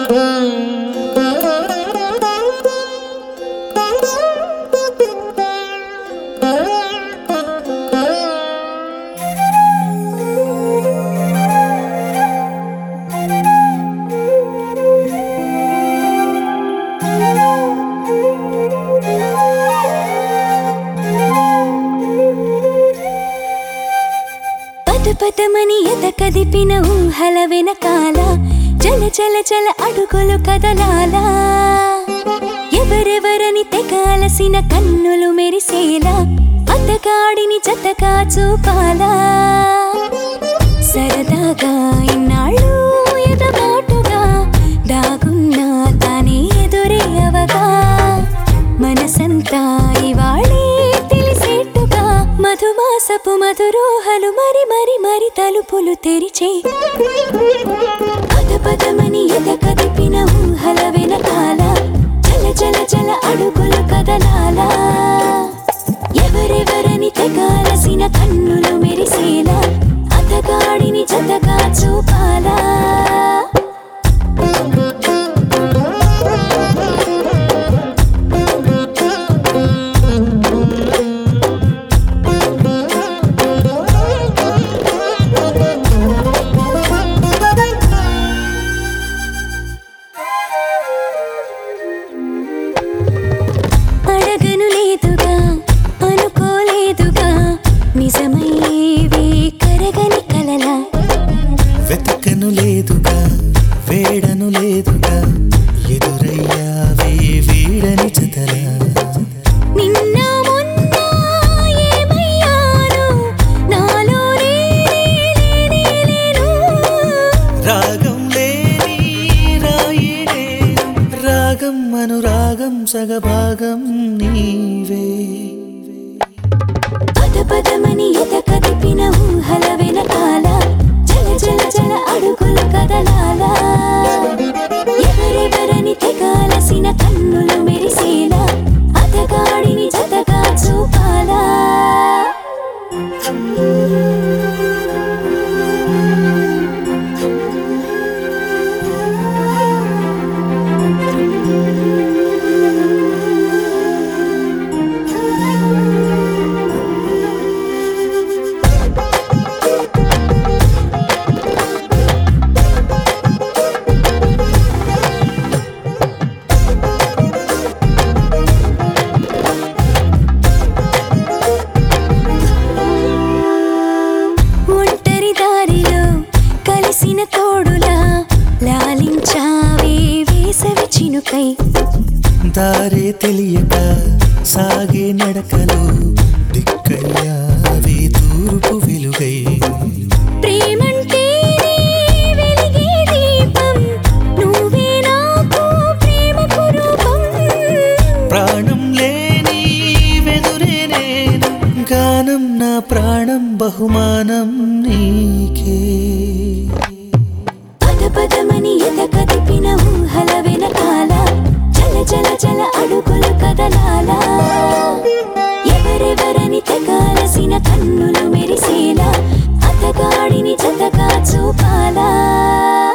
పద పదమని ఎద కదిపిన ఊహల వెనకాల చల చల చల అడుగులు కదలాలా ఎవరెవరని తెగాలసిన కన్నులు మెరిసేలా అతగాడిని జతగా చూపాలా సరదాగా ఇన్నాళ్ళు ఎదమాటుగా దాగున్నా తానే ఎదురే అవగా మనసంతా ఇవాళే తెలిసేట్టుగా మధుమాసపు మధురోహలు మరి మరి మరి తలుపులు తెరిచే పద పదమని ఎద కదిపిన ఊహల వెనకాల చల చల చల అడుగులు కదలాలా ఎవరెవరని తెగాలసిన కన్నులు మెరిసేలా అతగాడిని జతగా చూపాలా అడగను లేదుగా అనుకోలేదుగా నిజమయ్యేవి కరగని కలలా వెతకను లేదుగా వేడను లేదుగా ఎదురయ్యావే వీడని చతరా నిన్న మొన్న ఏమయ్యాను నాలో నేనే లేనే లేను రాగం లేని రాయి నేను రాగం అనురాగం సగభాగం నీవే పద పదమని ఎద కదిపిన ఊహల వెనకాల చల చల చల అడుగులు కదలాలా ఎవరెవరని తెగాలసిన కన్నులు మెరిసేలా అతగాడిని జతగా చూపాలా ఒంటరి దారిలో కలిసిన తోడులా లాలించావే వేసవి చినుకై దారే తెలియక సాగే నడకలు దిక్కయ్యావే తూర్పు వెలుగై ప్రేమంటేనే వెలిగే దీపం నువ్వే నాకు ప్రేమకు రూపం ప్రాణం లేని వెదురే నేను గానం నా ప్రాణం బహుమానం నీకే పద పదమని ఎద కదిపిన ఊహల వెనకాల చల చల చల అడుగులు కదలాలా ఎవరెవరని తెగాలసిన కన్నులు మెరిసేలా అతగాడిని జతగా చూపాలా